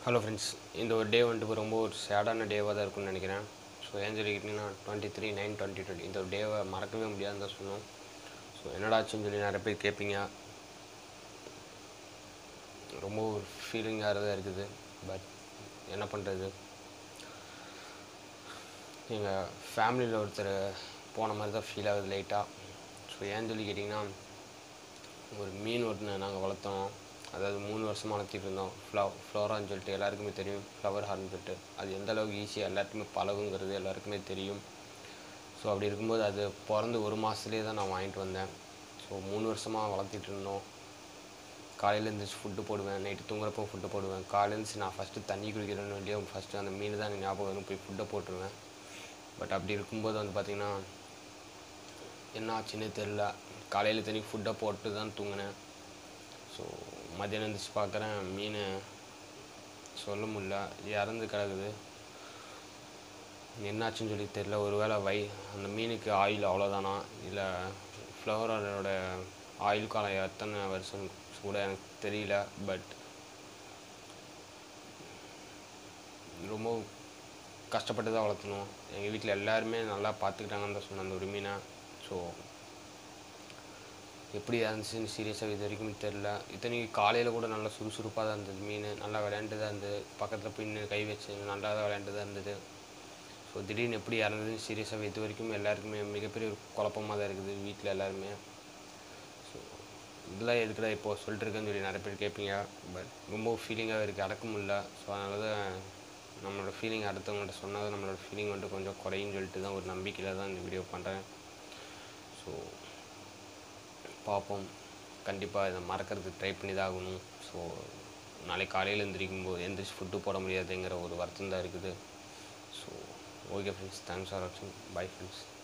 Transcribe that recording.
hello friends இந்த ஒரு டே வந்துட்டு இப்போ ரொம்ப ஒரு சேடான டேவாக தான் இருக்கும்னு நினைக்கிறேன் ஸோ ஏன் சொல்லிக்கிட்டிங்கன்னா twenty three nine twenty twenty இந்த ஒரு டேவை மறக்கவே முடியாதுன்னு தான் சொன்னோம் ஸோ என்னடாச்சுன்னு சொல்லி நிறைய பேர் கேட்பீங்க ரொம்ப ஒரு ஃபீலிங்காக தான் இருக்குது பட் என்ன பண்ணுறது எங்கள் ஃபேமிலியில் ஒருத்தர் போன மாதிரி தான் ஃபீல் ஆகுது லைட்டாக ஸோ ஏன்னு சொல்லி கேட்டிங்கன்னா ஒரு மீன் ஒன்று நாங்கள் வளர்த்தோம் அதாவது மூணு வருஷமாக வளர்த்திட்டு இருந்தோம் ஃப்ளவ் ஃப்ளோரான்னு சொல்லிட்டு எல்லாருக்குமே தெரியும் ஃப்ளவர் ஹார்ன்னு சொல்லிட்டு அது எந்த அளவுக்கு ஈஸியாக எல்லாருக்குமே பழகுங்கிறது எல்லாருக்குமே தெரியும் ஸோ அப்படி இருக்கும்போது அது பிறந்து ஒரு மாதத்துலேயே தான் நான் வாங்கிட்டு வந்தேன் ஸோ மூணு வருஷமாக வளர்த்திட்டு இருந்தோம் காலையில் எழுந்திரிச்சு ஃபுட்டு போடுவேன் நைட்டு தூங்குறப்போ ஃபுட்டு போடுவேன் காலையில் எழுந்திரிச்சு நான் ஃபஸ்ட்டு தண்ணி குடிக்கிறேன்னு வேண்டிய ஃபஸ்ட்டு அந்த மீன் தான் எனக்கு ஞாபகம் வரும் போய் ஃபுட்டை போட்டுருவேன் பட் அப்படி இருக்கும்போது வந்து பார்த்திங்கன்னா என்ன ஆச்சுன்னே தெரில காலையில் தண்ணி ஃபுட்டை போட்டு தான் தூங்கினேன் ஸோ மதியானம் எழுந்திரிச்சு பார்க்குறேன் மீன் சொல்ல முடியல இறந்து கிடக்குது என்னாச்சுன்னு சொல்லி தெரில ஒருவேளை வை அந்த மீனுக்கு ஆயில் அவ்வளோதானா இல்லை ஃப்ளவரோட ஆயில் காலம் எத்தனை வருஷம் கூட எனக்கு தெரியல பட் ரொம்ப கஷ்டப்பட்டு தான் வளர்த்தணும் எங்கள் வீட்டில் எல்லாருமே நல்லா பார்த்துக்கிட்டாங்கன்னு தான் சொன்னேன் அந்த ஒரு மீனை ஸோ எப்படி இருந்துச்சுன்னு சீரியஸாக இது வரைக்கும் தெரில இத்தனைக்கு காலையில் கூட நல்லா சுறுசுறுப்பாக தான் இருந்தது மீன் நல்லா விளையாண்டு தான் இருந்தது பக்கத்தில் போய் நின்னு கை வச்சு நல்லா தான் விளையாண்டு தான் இருந்தது ஸோ திடீர்னு எப்படி இறந்ததுன்னு சீரியஸாக இது வரைக்கும் எல்லாருக்குமே மிகப்பெரிய ஒரு குழப்பமாக தான் இருக்குது வீட்டில் எல்லாருமே ஸோ இதெல்லாம் எதுக்குடா இப்போ சொல்லிட்டு இருக்கேன்னு சொல்லி நிறைய பேர் கேட்பீங்க பட் ரொம்ப ஃபீலிங்காக இருக்குது அடக்க முடியல ஸோ அதனால தான் நம்மளோட ஃபீலிங் அடுத்தவங்கள்ட்ட சொன்னால் தான் நம்மளோட ஃபீலிங் வந்துட்டு கொஞ்சம் குறையுன்னு சொல்லிட்டு தான் ஒரு நம்பிக்கையில் தான் இந்த வீடியோ பண்ணுறேன் ஸோ பார்ப்போம் கண்டிப்பாக இதை மறக்கிறதுக்கு ட்ரை பண்ணி தான் ஆகணும் ஸோ நாளைக்கு காலையில் எந்திரிக்கும் போது எந்திரிச்சு ஃபுட்டு போட முடியாதுங்கிற ஒரு வருத்தம் தான் இருக்குது so okay friends thanks for வாட்சிங் பை ஃப்ரெண்ட்ஸ்